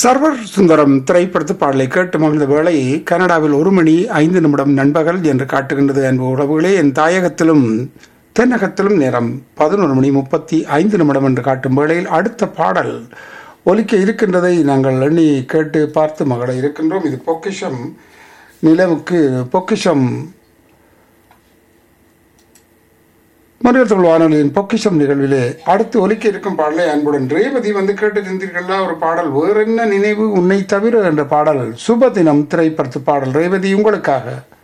server Sundaram திரைப்படத்து பாடலை கேட்டு மகிழ்ந்த வேளை கனடாவில் ஒரு மணி ஐந்து நிமிடம் நண்பகல் என்று காட்டுகின்றது அன்பு உறவுகளே என் தாயகத்திலும் தென்னகத்திலும் நேரம் பதினொரு மணி முப்பத்தி ஐந்து நிமிடம் என்று காட்டும் வேளையில் அடுத்த பாடல் ஒலிக்க இருக்கின்றதை நாங்கள் எண்ணி கேட்டு பார்த்து மகள இருக்கின்றோம் இது பொக்கிஷம் நிலவுக்கு பொக்கிஷம் மனிதர்கள் வானொலியின் பொக்கிஷம் நிகழ்விலே அடுத்து ஒலிக்க இருக்கும் பாடலை அன்புடன் ரேவதி வந்து கேட்டிருந்தீர்களா ஒரு பாடல் வேற என்ன நினைவு உன்னை தவிர என்ற பாடல் சுபதினம் திரைப்படத்து பாடல் ரேவதி உங்களுக்காக